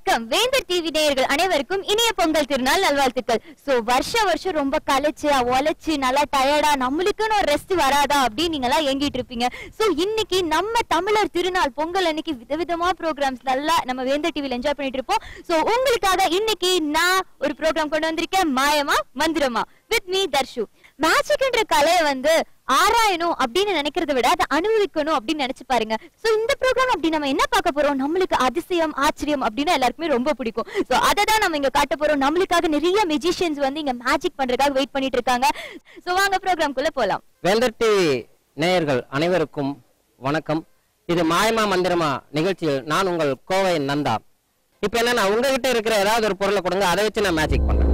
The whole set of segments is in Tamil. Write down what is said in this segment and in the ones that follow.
வணக்கம் வேந்தர் டிவி நேயர்கள் அனைவருக்கும் இனிய பொங்கல் திருநாள் நல்வாழ்த்துக்கள் சோ வருஷம் வருஷம் ரொம்ப களைச்சு உழைச்சு நல்லா டயர்டா நம்மளுக்குன்னு ஒரு ரெஸ்ட் வராதா அப்படின்னு நீங்க எல்லாம் ஏங்கிட்டு இருப்பீங்க சோ இன்னைக்கு நம்ம தமிழர் திருநாள் பொங்கல் அன்னைக்கு விதவிதமா ப்ரோக்ராம்ஸ் நல்லா நம்ம வேந்தர் டிவில என்ஜாய் பண்ணிட்டு இருப்போம் சோ உங்களுக்காக இன்னைக்கு நான் ஒரு ப்ரோக்ராம் கொண்டு வந்திருக்கேன் மாயமா மந்திரமா வித் மீ தர்ஷு மேஜிக்ன்ற கலையை வந்து ஆராயணும் அப்படின்னு நினைக்கிறத விட அதை அனுபவிக்கணும் அப்படின்னு நினைச்சு பாருங்க சோ இந்த ப்ரோக்ராம் அப்படி நம்ம என்ன பார்க்க போறோம் நம்மளுக்கு அதிசயம் ஆச்சரியம் அப்படின்னு எல்லாருக்குமே ரொம்ப பிடிக்கும் சோ அதை தான் நம்ம இங்க காட்ட போறோம் நம்மளுக்காக நிறைய மெஜிஷியன்ஸ் வந்து இங்க மேஜிக் பண்றதுக்காக வெயிட் பண்ணிட்டு இருக்காங்க சோ வாங்க ப்ரோக்ராம்குள்ள போலாம் வேந்தர் டிவி நேயர்கள் அனைவருக்கும் வணக்கம் இது மாயமா மந்திரமா நிகழ்ச்சியில் நான் உங்கள் கோவை நந்தா இப்போ என்னன்னா உங்ககிட்ட இருக்கிற ஏதாவது ஒரு பொருளை கொடுங்க அதை வச்சு நான் மேஜிக் பண்றேன்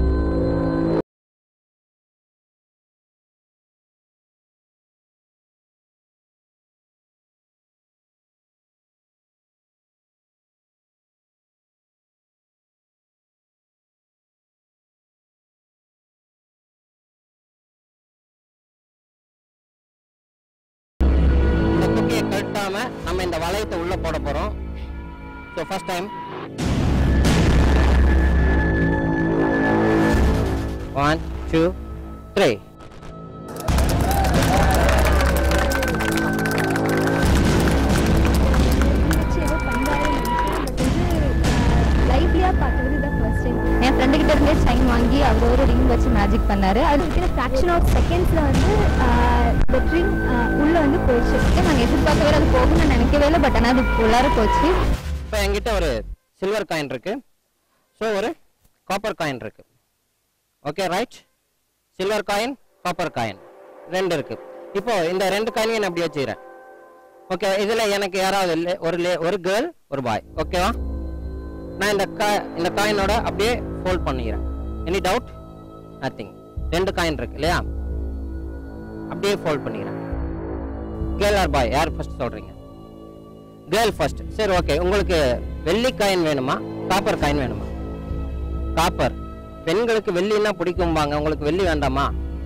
இந்த குக்கியை கழட்டாம நம்ம இந்த வளையத்தை உள்ள போட போறோம் so first time one two three லைவ்லியா பார்த்தது தான் ஃபர்ஸ்ட் டைம் என் ஃப்ரெண்டு கிட்ட இருந்தே சைன் வாங்கி அவர் ஒரு ரிங் வச்சு மேஜிக் பண்ணாரு அது இருக்கிற ஃப்ராக்ஷன் ஆஃப் செகண்ட்ஸ்ல வந்து இந்த ரிங் உள்ள வந்து போயிடுச்சு நாங்கள் எதிர்பார்க்கவே அது போகும்னு நினைக்கவே இல்லை பட் ஆனால் அது உள்ளார போச்சு இப்போ என்கிட்ட ஒரு சில்வர் காயின் இருக்கு ஸோ ஒரு காப்பர் காயின் இருக்கு okay right silver coin copper coin ரெண்டு இருக்கு இப்போ இந்த ரெண்டு காயினையும் நான் அப்படி வச்சுக்கிறேன் ஓகே இதில் எனக்கு யாராவது லே- ஒரு லே ஒரு கேர்ள் ஒரு பாய் ஓகேவா நான் இந்த கா இந்த காயினோட அப்படியே ஃபோல்ட் பண்ணிக்கிறேன் எனி டவுட் நத்திங் ரெண்டு காயின் இருக்கு இல்லையா அப்படியே ஃபோல்ட் பண்ணிக்கிறேன் கேர்ள் ஆர் பாய் யார் ஃபர்ஸ்ட் சொல்றீங்க கேர்ள் ஃபர்ஸ்ட் சரி ஓகே உங்களுக்கு வெள்ளி காயின் வேணுமா காப்பர் காயின் வேணுமா காப்பர் பெண்களுக்கு வெள்ளின்னா பிடிக்கும்பாங்க உங்களுக்கு வெள்ளி வேண்டாமா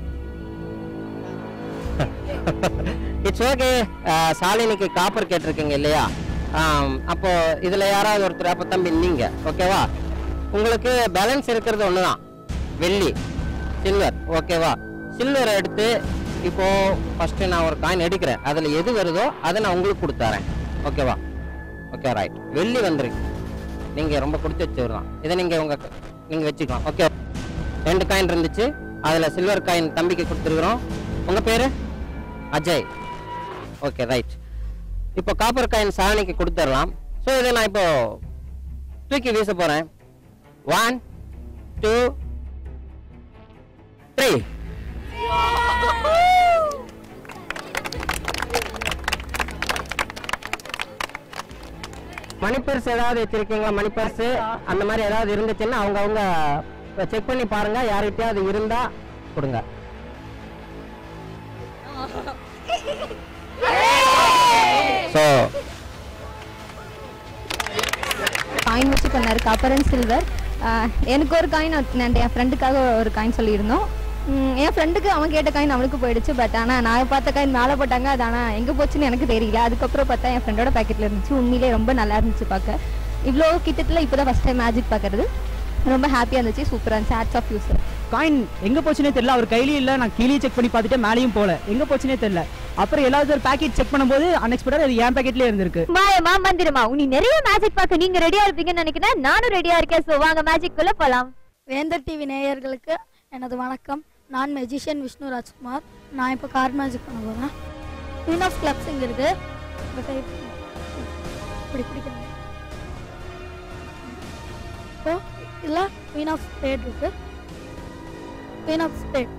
இட்ஸ் ஓகே சாலினிக்கு காப்பர் கேட்டிருக்கீங்க இல்லையா ஆம், அப்போ இதுல யாராவது ஒருத்தர் அப்போ தம்பி நீங்க ஓகேவா உங்களுக்கு பேலன்ஸ் இருக்கிறது ஒன்று தான் வெள்ளி சில்வர் ஓகேவா சில்வரை எடுத்து இப்போ ஃபர்ஸ்ட் நான் ஒரு காயின் எடுக்கிறேன் அதில் எது வருதோ அதை நான் உங்களுக்கு கொடுத்தாரேன் ஓகேவா ஓகே ரைட் வெள்ளி வந்துருக்கு நீங்கள் ரொம்ப கொடுத்து வச்சவர் தான் இதை நீங்கள் உங்கள் நீங்கள் வச்சுக்கலாம் ஓகே ரெண்டு காயின் இருந்துச்சு அதில் சில்வர் காயின் தம்பிக்கு கொடுத்துருக்குறோம் உங்கள் பேர் அஜய் ஓகே ரைட் இப்போ காப்பர் காயின் சாணிக்கு கொடுத்துடலாம் ஸோ இதை நான் இப்போ தூக்கி வீச போகிறேன் one two three money purse ஏதாவது வச்சிருக்கீங்களா மணி பர்ஸ் அந்த மாதிரி ஏதாவது இருந்துச்சுன்னா அவங்க அவங்க செக் பண்ணி பாருங்க யார்கிட்டயாவது இருந்தா கொடுங்க ஸோ காயின் வச்சு பண்ணாரு காப்பர் அண்ட் சில்வர் எனக்கு ஒரு காயின் நான் என் ஃப்ரெண்டுக்காக ஒரு காயின் சொல்லியிருந்தோம் உம், என் ஃப்ரெண்டுக்கு அவன் கேட்ட காயின் அவனுக்கு போயிடுச்சு பட் ஆனால் நான் பார்த்த காயின் மேலே போட்டாங்க அது ஆனால் எங்கே போச்சுன்னு எனக்கு தெரியல அதுக்கப்புறம் பார்த்தா என் ஃப்ரெண்டோட பேக்கெட்டில் இருந்துச்சு உண்மையிலே ரொம்ப நல்லா இருந்துச்சு பார்க்க இவ்வளோ கிட்டத்தில் இப்போ தான் ஃபஸ்ட் டைம் மேஜிக் பார்க்குறது ரொம்ப ஹாப்பியாக இருந்துச்சு சூப்பராக இருந்துச்சு hats off you sir coin எங்க போச்சுனே தெரியல அவர் கையிலயும் இல்ல நான் கீழே செக் பண்ணி பார்த்துட்டு மேலேயும் போல எங்க போச்சுனே தெரியல அப்புறம் எல்லாவது ஒரு பேக்கெட் செக் பண்ணும்போது அன்எக்ஸ்பெக்டட் அது என் பேக்கெட்லயே இருந்திருக்கு மாயமா மந்திரமா உனி நிறைய மேஜிக் பார்க்க நீங்க ரெடியா இருப்பீங்கன்னு நினைக்கிறேன் நானும் ரெடியா இருக்கேன் சோ வாங்க மேஜிக் குள்ள போலாம் வேந்தர் டிவி நேயர்களுக்கு எனது வணக்கம் நான் மெஜிஷியன் விஷ்ணு ராஜ்குமார் நான் இப்போ கார்ட் மேஜிக் பண்ண போகிறேன் குயின் ஆஃப் கிளப்ஸ் இங்கே இருக்கு இந்த கை இப்படி பிடிக்கணும் இப்போ இதில் குயின் ஆஃப் ஸ்பேட் இருக்கு குயின் ஆஃப் ஸ்பேட்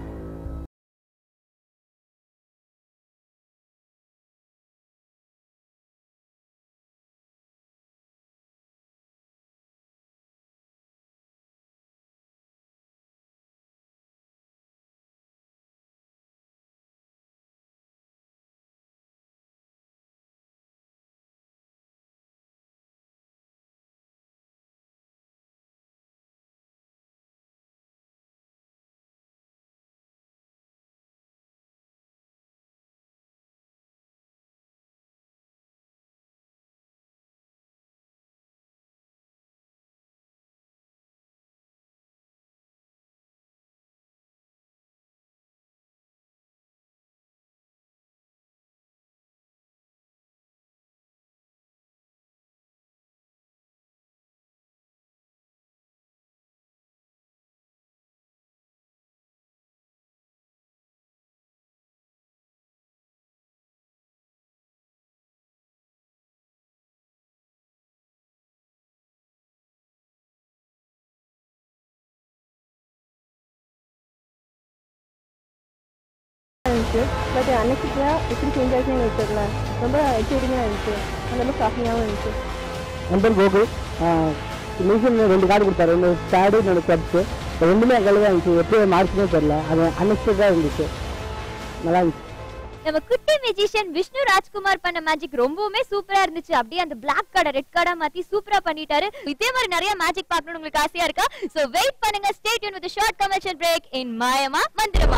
இருந்துச்சு பட் அன்எக்ஸ்பெக்டடாக எப்படி சேஞ்ச் ஆச்சுன்னு எனக்கு தெரியல ரொம்ப எக்ஸைட்டிங்காக இருந்துச்சு அந்த மாதிரி ஷாக்கிங்காகவும் இருந்துச்சு என் பேர் கோகுல் மியூசியமில் ரெண்டு கார்டு கொடுத்தாரு ஒன்று பேடு இன்னொன்று கப்ஸு ரெண்டுமே எங்கள் தான் இருந்துச்சு எப்படி மார்க்ஸ்னே தெரியல அது அன்எக்ஸ்பெக்டாக இருந்துச்சு நல்லா இருந்துச்சு நம்ம குட்டி மெஜிஷியன் விஷ்ணு ராஜ்குமார் பண்ண மேஜிக் ரொம்பவுமே சூப்பரா இருந்துச்சு அப்படியே அந்த பிளாக் கார்டை ரெட் கார்டா மாத்தி சூப்பரா பண்ணிட்டாரு இதே மாதிரி நிறைய மேஜிக் பார்க்கணும்னு உங்களுக்கு ஆசையா இருக்கா சோ வெயிட் பண்ணுங்க stay tune with short commercial break in மாயமா மந்திரமா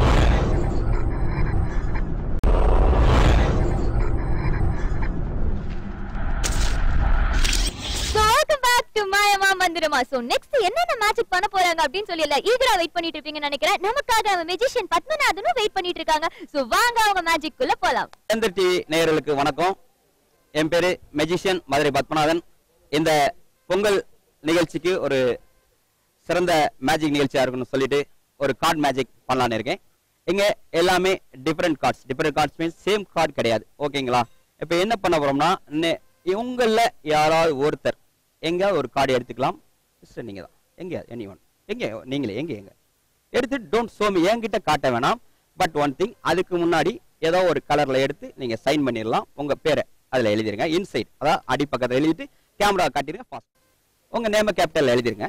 So, welcome back to மாயமா மந்திரமா சோ நெக்ஸ்ட் என்னென்ன மேஜிக் பண்ண போறாங்க அப்படின்னு சொல்லி எல்லாம் ஈகரா வெயிட் பண்ணிட்டு இருப்பீங்கன்னு நினைக்கிறேன் நமக்காக மெஜிஷியன் பத்மநாதனும் வெயிட் பண்ணிட்டு இருக்காங்க சோ வாங்க அவங்க மேஜிக் குள்ள போலாம் சேந்தர் டிவி நேயர்களுக்கு வணக்கம் என் பேரு மெஜிஷியன் மதுரை பத்மநாதன் இந்த பொங்கல் நிகழ்ச்சிக்கு ஒரு சிறந்த மேஜிக் நிகழ்ச்சியா இருக்குன்னு சொல்லிட்டு ஒரு கார்டு மேஜிக் பண்ணலான்னு இருக்கேன் இங்க எல்லாமே different cards different cards means same card கிடையாது ஓகேங்களா இப்போ என்ன பண்ண போறோம்னா நெ- இவங்கள யாராவது ஒருத்தர் எங்கேயாவது ஒரு கார்டு எடுத்துக்கலாம் சிஸ்டர் நீங்க தான் எங்க எனி ஒன் எங்க நீங்களே எங்க எங்க எடுத்து டோன்ட் சோமி என்கிட்ட காட்ட வேணாம் பட் ஒன் திங் அதுக்கு முன்னாடி ஏதோ ஒரு கலர்ல எடுத்து நீங்க சைன் பண்ணிடலாம் உங்க பேரை அதுல எழுதிருங்க இன்சைட் அதாவது அடிப்பக்கத்தில் எழுதிட்டு கேமரா காட்டிடுங்க ஃபாஸ்ட் உங்க நேம கேபிட்டல் எழுதிருங்க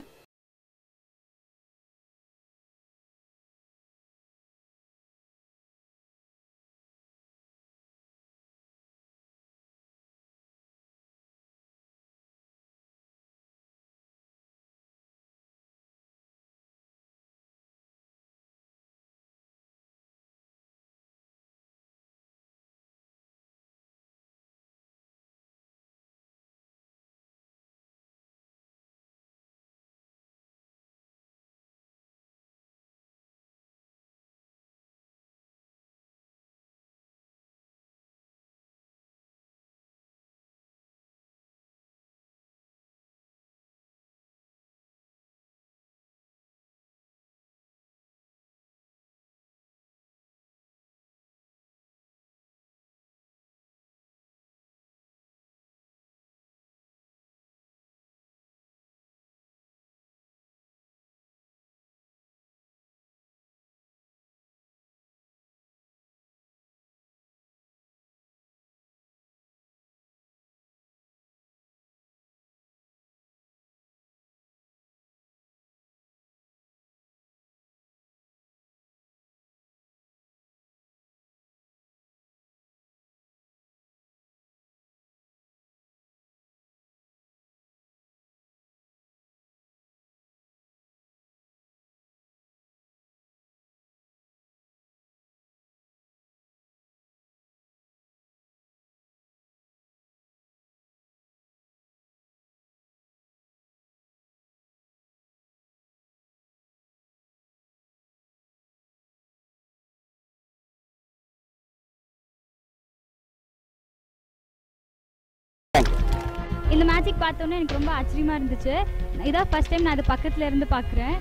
இந்த மேஜிக் பார்த்தோன்னே எனக்கு ரொம்ப ஆச்சரியமாக இருந்துச்சு இதான் ஃபர்ஸ்ட் டைம் நான் அது பக்கத்துல இருந்து பார்க்குறேன்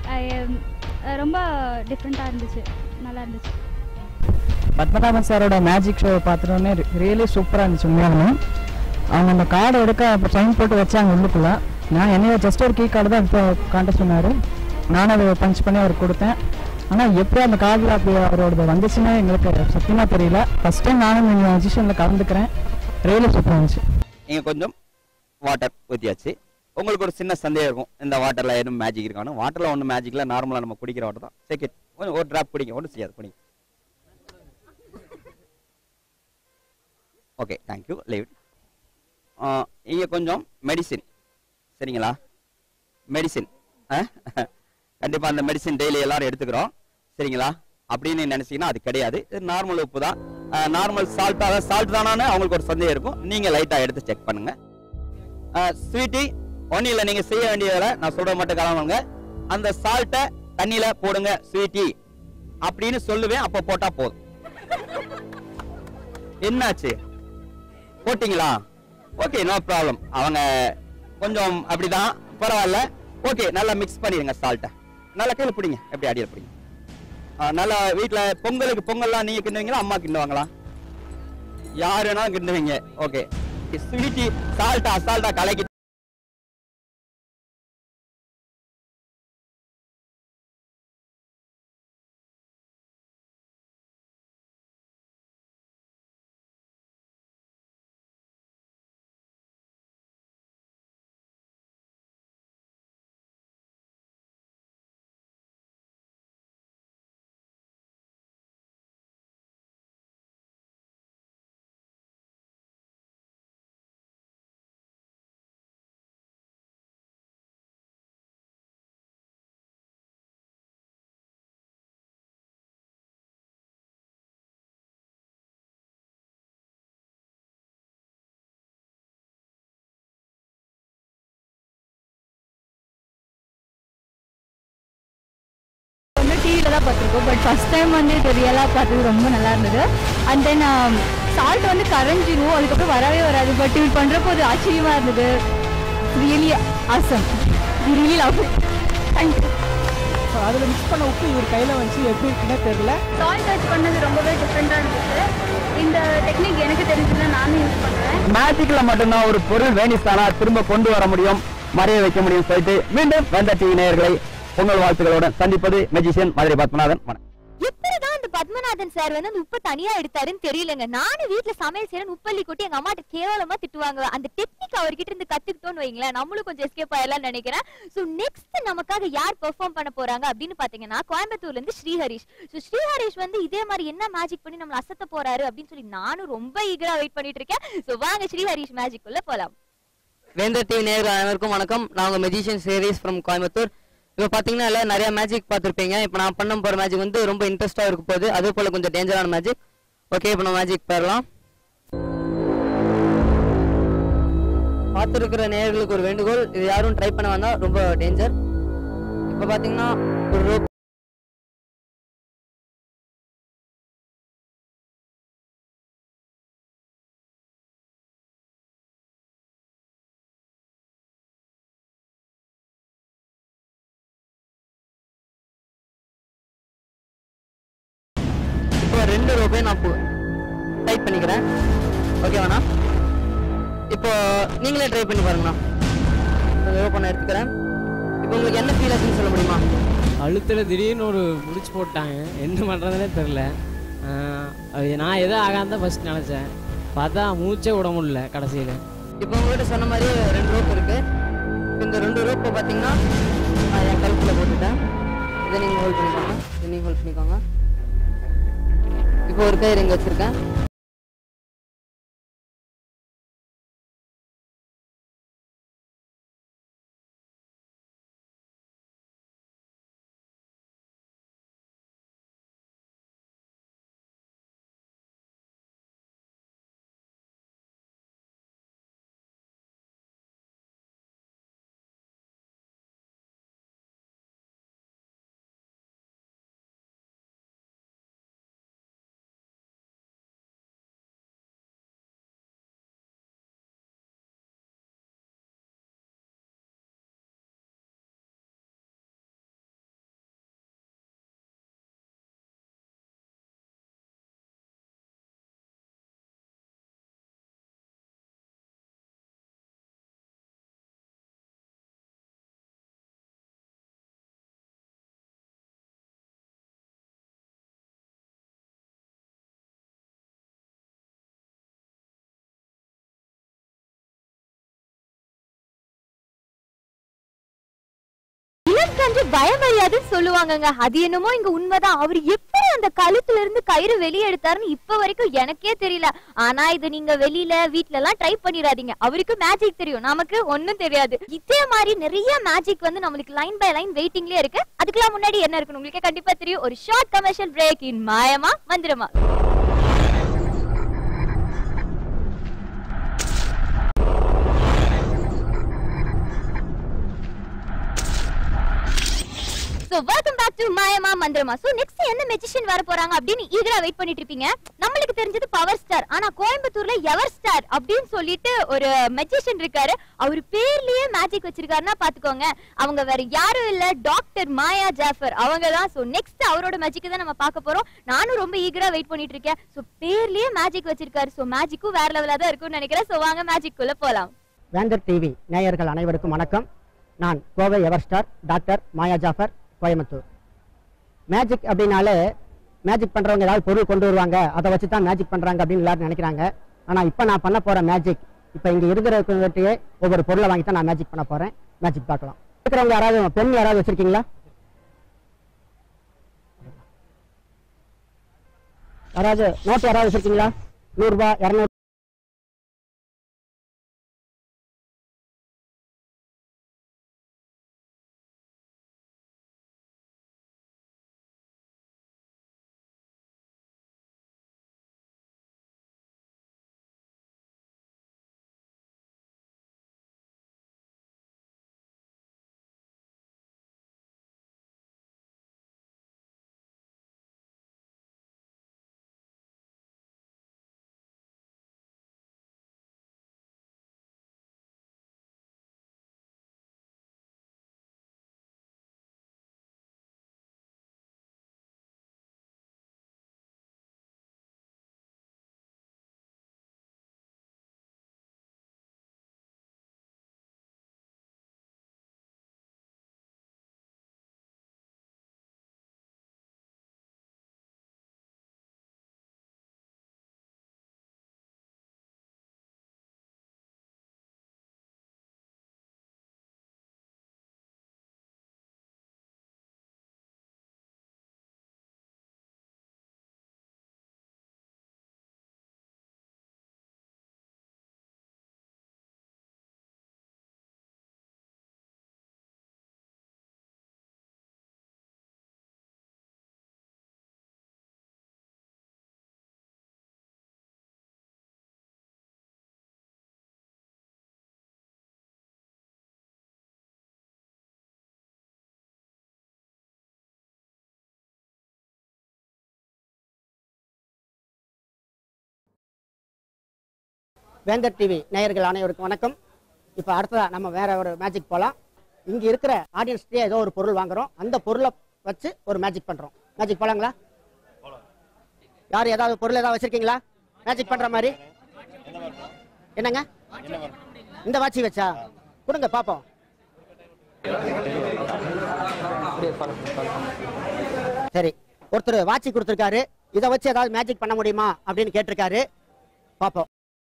ரொம்ப டிஃப்ரெண்ட்டாக இருந்துச்சு நல்லா இருந்துச்சு பத்மநாபன் சாரோட மேஜிக் ஷோ பார்த்துட்டோன்னே ரியலி சூப்பராக இருந்துச்சு உண்மையாலுமே அவங்க அந்த கார்டை எடுக்க அப்போ சைன் போட்டு வச்சாங்க உள்ளுக்குள்ள நான் என்னைய ஜஸ்ட் ஒரு கீ கார்டு தான் இப்போ காண்ட சொன்னார் நானும் அதை பஞ்ச் பண்ணி அவர் கொடுத்தேன் ஆனால் எப்படி அந்த கார்டில் அப்படி அவரோடது வந்துச்சுன்னா எங்களுக்கு சத்தியமாக தெரியல ஃபஸ்ட் டைம் நானும் இந்த மியூசிஷனில் கலந்துக்கிறேன் ரியலி சூப்பராக இருந்துச்சு இங்க கொஞ்சம் வாட்டர் ஊற்றியாச்சு உங்களுக்கு ஒரு சின்ன சந்தேகம் இருக்கும் இந்த வாட்டர்ல எதுவும் மேஜிக் இருக்கானு வாட்டர்ல ஒன்றும் மேஜிக்ல நார்மலா நம்ம குடிக்கிற வாட்டர் தான் செகண்ட் கொஞ்சம் ஒரு டிராப் குடிங்க ஒன்றும் செய்யாது குடிங்க ஓகே தேங்க்யூ லீவ் இங்கே கொஞ்சம் மெடிசின் சரிங்களா மெடிசின் கண்டிப்பாக அந்த மெடிசின் டெய்லி எல்லாரும் எடுத்துக்கிறோம் சரிங்களா அப்படின்னு நினைச்சீங்கன்னா அது கிடையாது இது நார்மல் உப்பு தான் நார்மல் சால்ட் அதாவது சால்ட் தானான்னு அவங்களுக்கு ஒரு சந்தேகம் இருக்கும் நீங்கள் லைட்டாக எடுத்து செக் பண்ணுங்க ஸ்வீட்டி ஒன்றும் இல்லை நீங்கள் செய்ய வேண்டியதில் நான் சொல்கிற மட்டும் கிளம்புங்க அந்த சால்ட்டை தண்ணியில் போடுங்க ஸ்வீட்டி அப்படின்னு சொல்லுவேன் அப்போ போட்டால் போதும் என்னாச்சு போட்டிங்களா ஓகே நோ ப்ராப்ளம் அவங்க கொஞ்சம் அப்படிதான் பரவாயில்ல ஓகே நல்லா மிக்ஸ் பண்ணிடுங்க சால்ட்டை நல்லா கையில் பிடிங்க எப்படி அடியில் பிடிங்க ஆ, நல்லா வீட்டில் பொங்கலுக்கு பொங்கல்லாம் நீங்கள் கிண்டுவீங்களா அம்மா கிண்டுவாங்களா யார் வேணாலும் கிண்டுவீங்க ஓகே ஸ்வீட்டி சால்ட்டா சால்ட்டா கலக்கி தான் பார்த்துருக்கோம் பட் ஃபர்ஸ்ட் டைம் வந்து இது ரியலாக பார்த்தது ரொம்ப நல்லா இருந்தது அண்ட் தென் சால்ட் வந்து கரைஞ்சிரும் அதுக்கப்புறம் வரவே வராது பட் இது பண்ணுறப்போ அது ஆச்சரியமாக இருந்தது really awesome really love thank you அதில் மிக்ஸ் பண்ண உப்பு இவர் கையில் வச்சு எப்படி இருக்குன்னே தெரியல சால்ட் டச் பண்ணது ரொம்பவே டிஃப்ரெண்ட்டாக இருந்துச்சு இந்த டெக்னிக் எனக்கு தெரிஞ்சது நானும் யூஸ் பண்ணுறேன் மேஜிக்ல மட்டும்தான் ஒரு பொருள் வேணிஸ்தானா திரும்ப கொண்டு வர முடியும் மறைய வைக்க முடியும் சொல்லிட்டு மீண்டும் வந்த டிவி நேயர்களை பொங்கல் வாழ்த்துக்களுடன் சந்திப்பது மெஜிஷியன் மதுரை பத்மநாதன் வணக்கம் எப்படிதான் அந்த பத்மநாதன் சார் வந்து அந்த உப்பை தனியா எடுத்தாருன்னு தெரியலங்க நானும் வீட்ல சமையல் செய்யறேன் உப்பள்ளி கொட்டி எங்க அம்மாட்ட கேவலமா திட்டுவாங்க அந்த டெக்னிக் அவர்கிட்ட இருந்து கத்துக்கிட்டோம்னு வைங்களேன் நம்மளும் கொஞ்சம் எஸ்கேப் ஆயிடலாம்னு நினைக்கிறேன் சோ நெக்ஸ்ட் நமக்காக யார் பெர்ஃபார்ம் பண்ண போறாங்க அப்படின்னு பாத்தீங்கன்னா கோயம்புத்தூர்ல இருந்து ஸ்ரீஹரிஷ் சோ ஸ்ரீஹரிஷ் வந்து இதே மாதிரி என்ன மேஜிக் பண்ணி நம்மள அசத்த போறாரு அப்படின்னு சொல்லி நானும் ரொம்ப ஈகரா வெயிட் பண்ணிட்டு இருக்கேன் சோ வாங்க ஸ்ரீஹரிஷ் மேஜிக் உள்ள போலாம் வேந்தர் டிவி நேயர்கள் அனைவருக்கும் வணக்கம் நான் உங்கள் மெஜிஷியன் சீரீஸ் ஃப்ரம் கோயம்புத்தூர் இப்போ பார்த்தீங்கன்னா எல்லாம் நிறைய மேஜிக் பார்த்துருப்பீங்க இப்போ நான் பண்ண போகிற மேஜிக் வந்து ரொம்ப இன்ட்ரெஸ்ட்டாக இருக்க போகுது அதே போல் கொஞ்சம் டேஞ்சரான மேஜிக் ஓகே இப்போ நம்ம மேஜிக் போயிடலாம் பார்த்துருக்கிற நேயர்களுக்கு ஒரு வேண்டுகோள் இது யாரும் ட்ரை பண்ண வேண்டாம் ரொம்ப டேஞ்சர் இப்போ பார்த்தீங்கன்னா ஒரு rope இப்போ ரெண்டு ரோப்பையும் நான் டைட் பண்ணிக்கிறேன் ஓகேவாண்ணா இப்போ நீங்களே ட்ரை பண்ணி பாருங்கண்ணா இந்த ரோப்பை நான் எடுத்துக்கிறேன் இப்போ உங்களுக்கு என்ன ஃபீல் ஆச்சுன்னு சொல்ல முடியுமா அழுத்தில் திடீர்னு ஒரு முடிச்சு போட்டாங்க என்ன பண்ணுறதுனே தெரில அது நான் எதோ ஆகாதான் ஃபர்ஸ்ட் நினச்சேன் பார்த்தா மூச்சே விட முடியல கடைசியில் இப்போ உங்கள்கிட்ட சொன்ன மாதிரி ரெண்டு ரோப் இருக்கு இந்த ரெண்டு ரோப்பை பார்த்தீங்கன்னா நான் என் கழுத்தில் போட்டுட்டேன் இதை நீங்கள் ஹோல்ட் பண்ணிக்கோங்க இதை நீங்கள் ஹோல்ட் பண்ணிக்கோங்க இப்போ ஒரு கயிறு இங்கே வச்சுருக்கேன் இளம் கன்று பயம் அறியாதுன்னு சொல்லுவாங்கங்க அது என்னமோ இங்க உண்மைதான் அவர் எப்படி அந்த கழுத்துல இருந்து கயிறு வெளியே எடுத்தாருன்னு இப்ப வரைக்கும் எனக்கே தெரியல ஆனா இது நீங்க வெளியில வீட்ல எல்லாம் ட்ரை பண்ணிடாதீங்க அவருக்கு மேஜிக் தெரியும் நமக்கு ஒண்ணும் தெரியாது இதே மாதிரி நிறைய மேஜிக் வந்து நம்மளுக்கு லைன் பை லைன் வெயிட்டிங்லயே இருக்கு அதுக்கெல்லாம் முன்னாடி என்ன இருக்குன்னு உங்களுக்கே கண்டிப்பா தெரியும் ஒரு ஷார்ட் கமர்ஷியல் பிரேக் இன் மாயமா மந்திரமா சோ வெல்கம் பேக் டு மாயமா மந்திரமா சோ நெக்ஸ்ட் என்ன மெஜிஷியன் வர போறாங்க அப்படின்னு ஈகரா வெயிட் பண்ணிட்டு இருப்பீங்க நம்மளுக்கு தெரிஞ்சது பவர் ஸ்டார் ஆனா கோயம்புத்தூர்ல எவர் ஸ்டார் அப்படின்னு சொல்லிட்டு ஒரு மெஜிஷியன் இருக்காரு அவர் பேர்லயே மேஜிக் வச்சிருக்காருன்னா பாத்துக்கோங்க அவங்க வேற யாரும் இல்ல டாக்டர் மாயா ஜாஃபர் அவங்க தான் சோ நெக்ஸ்ட் அவரோட மேஜிக் தான் நம்ம பார்க்க போறோம் நானும் ரொம்ப ஈகரா வெயிட் பண்ணிட்டு இருக்கேன் சோ பேர்லயே மேஜிக் வச்சிருக்காரு சோ மேஜிக்கும் வேற லெவலா தான் இருக்கும்னு நினைக்கிறேன் சோ வாங்க மேஜிக் குள்ள போலாம் வேந்தர் டிவி நேயர்கள் அனைவருக்கும் வணக்கம் நான் Kovai ever star doctor Maya Jafar Coimbatore magic அப்படின்னாலே மேஜிக் பண்ணுறவங்க ஏதாவது பொருள் கொண்டு வருவாங்க அதை வச்சு தான் மேஜிக் பண்ணுறாங்க அப்படின்னு எல்லாரும் நினைக்கிறாங்க ஆனால் இப்போ நான் பண்ண போகிற மேஜிக் இப்போ இங்கே இருக்கிறவங்ககிட்டயே ஒவ்வொரு பொருளை வாங்கி தான் நான் மேஜிக் பண்ண போகிறேன் மேஜிக் பார்க்கலாம் இருக்கிறவங்க யாராவது பெண் யாராவது வச்சுருக்கீங்களா யாராவது நோட் யாராவது வச்சுருக்கீங்களா நூறுரூபா இரநூறு வேந்தர் டிவி நேயர்கள் அனைவருக்கும் வணக்கம் இப்போ அடுத்ததா நம்ம வேற ஒரு மேஜிக் போகலாம் இங்கே இருக்கிற ஆடியன்ஸ்டே ஏதோ ஒரு பொருள் வாங்குறோம் அந்த பொருளை வச்சு ஒரு மேஜிக் பண்ணுறோம் மேஜிக் போலாங்களா யார் ஏதாவது பொருள் ஏதாவது வச்சிருக்கீங்களா மேஜிக் பண்ணுற மாதிரி என்னங்க இந்த வாட்சி வச்சா கொடுங்க பார்ப்போம் சரி ஒருத்தர் வாட்சி கொடுத்துருக்காரு இதை வச்சு ஏதாவது மேஜிக் பண்ண முடியுமா அப்படின்னு கேட்டிருக்காரு பார்ப்போம்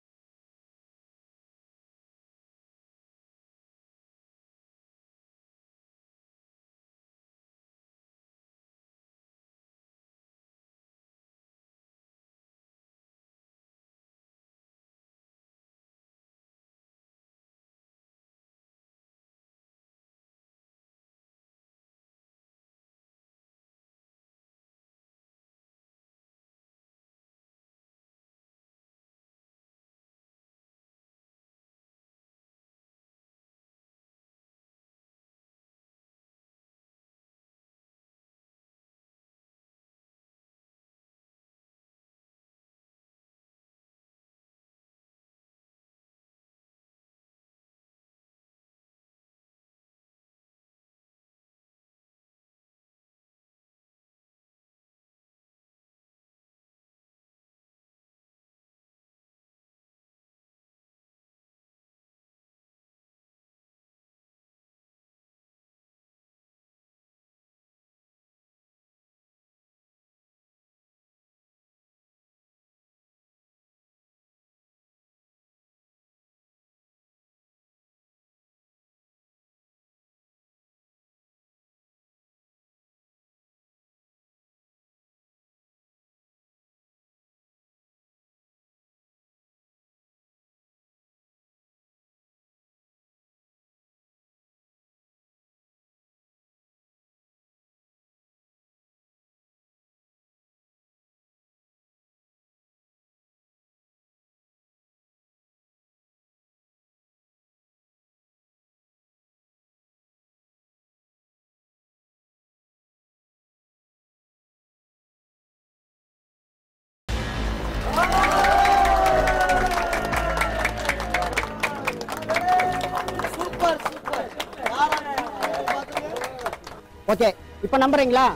ஓகே இப்போ நம்புறீங்களா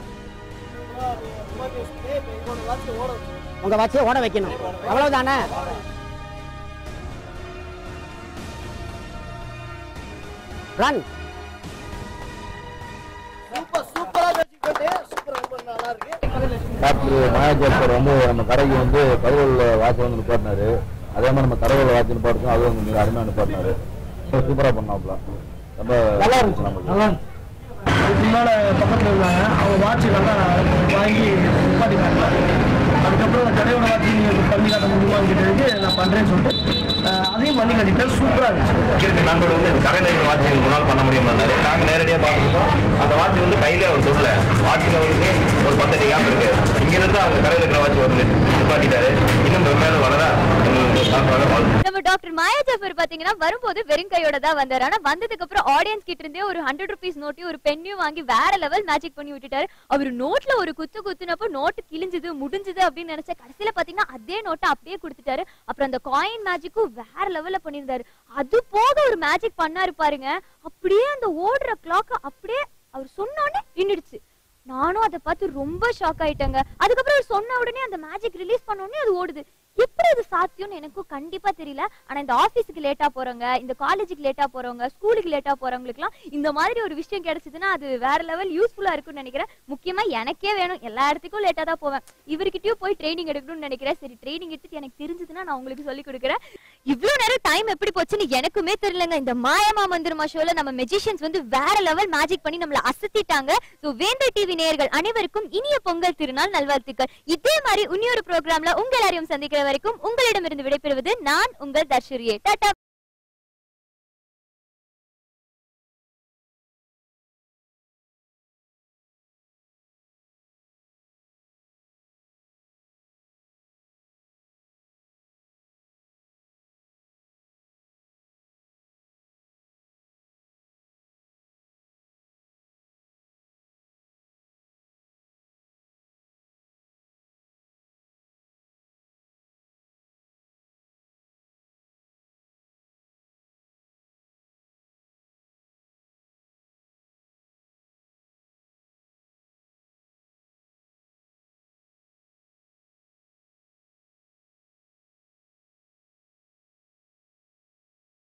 உங்க வாட்சியை ஓட வைக்கணும் அவ்வளவுதானே ரன் டாக்டர் மாயாஜர் சார் வந்து நம்ம கடைக்கு வந்து கருவூரில் வாட்ச் வந்து நிப்பாட்டினாரு அதே மாதிரி நம்ம கருவூரில் வாட்ச் நிப்பாட்டுறோம் அது வந்து மிக அருமையாக நிப்பாட்டினாரு சூப்பராக பண்ணாப்ல ரொம்ப நல்லா இருந்துச்சு நமக்கு நல்லா இருந்துச்சு. இதுக்கு முன்னால பக்கத்தில் இருந்தாங்க அவங்க வாட்ச் நல்லா வாங்கி நிப்பாட்டினாங்க அதுக்கப்புறம் அந்த கடையோட வாட்ச் நீங்கள் பண்ணி காட்ட முடியுமான்னு கேட்டதுக்கு நான் பண்ணுறேன்னு சொல்லிட்டு அஹ், அதையும் பண்ணி காட்டிட்டேன் சூப்பராக இருந்துச்சு இருக்கு நண்பர் வந்து இந்த கடையில் இருக்கிற வாட்ச் எங்களுக்கு முன்னால் பண்ண முடியுமாரு நாங்கள் நேரடியாக பார்த்துருக்கோம் அந்த வாட்ச் வந்து கையிலே அவர் சொல்லல வாட்சில் வந்து ஒரு பத்தடி கேப் இருக்கு இங்கிருந்து அவங்க கடையில் இருக்கிற வாட்ச் வந்து நிப்பாட்டிட்டாரு இன்னும் மேலும் வளர எங்களுக்கு சாப்பாடு வாழ்த்து நம்ம டாக்டர் மாயா ஜாஃபர் பாத்தீங்கன்னா வரும்போது வெறும் கையோட தான் வந்தாரு ஆனா வந்ததுக்கு அப்புறம் ஆடியன்ஸ் கிட்ட இருந்தே ஒரு ஹண்ட்ரட் ருபீஸ் நோட்டையும் ஒரு பெண்ணையும் வாங்கி வேற லெவல் மேஜிக் பண்ணி விட்டுட்டாரு அவர் நோட்ல ஒரு குத்து குத்துனப்போ நோட்டு கிழிஞ்சது முடிஞ்சது அப்படின்னு நினைச்ச கடைசியில பாத்தீங்கன்னா அதே நோட்டை அப்படியே கொடுத்துட்டாரு அப்புறம் அந்த காயின் மேஜிக்கும் வேற லெவல்ல பண்ணியிருந்தாரு அது போக ஒரு மேஜிக் பண்ணாரு பாருங்க அப்படியே அந்த ஓடுற கிளாக் அப்படியே அவர் சொன்னோடனே நின்னுடுச்சு நானும் அதை பார்த்து ரொம்ப ஷாக் ஆயிட்டேங்க அதுக்கப்புறம் அவர் சொன்ன உடனே அந்த மேஜிக் ரிலீஸ் பண்ண உடனே அது ஓடுது எப்படி இது சாத்தியம்னு எனக்கும் கண்டிப்பா தெரியல ஆனா இந்த ஆபீஸுக்கு லேட்டா போறவங்க இந்த காலேஜுக்கு லேட்டா போறவங்க ஸ்கூலுக்கு லேட்டா போறவங்களுக்குலாம் இந்த மாதிரி ஒரு விஷயம் கிடைச்சதுன்னா அது வேற லெவல் யூஸ்ஃபுல்லா இருக்கும்னு நினைக்கிறேன் முக்கியமா எனக்கே வேணும் எல்லா இடத்துக்கும் லேட்டா தான் போவேன் இவர்கிட்டயும் போய் ட்ரைனிங் எடுக்கணும்னு நினைக்கிறேன் சரி ட்ரைனிங் எடுத்துட்டு எனக்கு தெரிஞ்சதுன்னா நான் உங்களுக்கு சொல்லி கொடுக்குறேன் இவ்வளவு நேரம் டைம் எப்படி போச்சுன்னு எனக்குமே தெரியலங்க இந்த மாயமா மந்திரமா ஷோல நம்ம மெஜிஷியன்ஸ் வந்து வேற லெவல் மேஜிக் பண்ணி நம்மள அசத்திட்டாங்க சோ வேந்தர் டிவி நேயர்கள் அனைவருக்கும் இனிய பொங்கல் திருநாள் நல்வாழ்த்துக்கள் இதே மாதிரி இன்னொரு ப்ரோக்ராம்ல உங்க எல்லாரையும் சந்திக்கிற வரைக்கும் உங்களிடமிருந்து விடைபெறுவது நான் உங்கள் தர்ஷரியே டாடா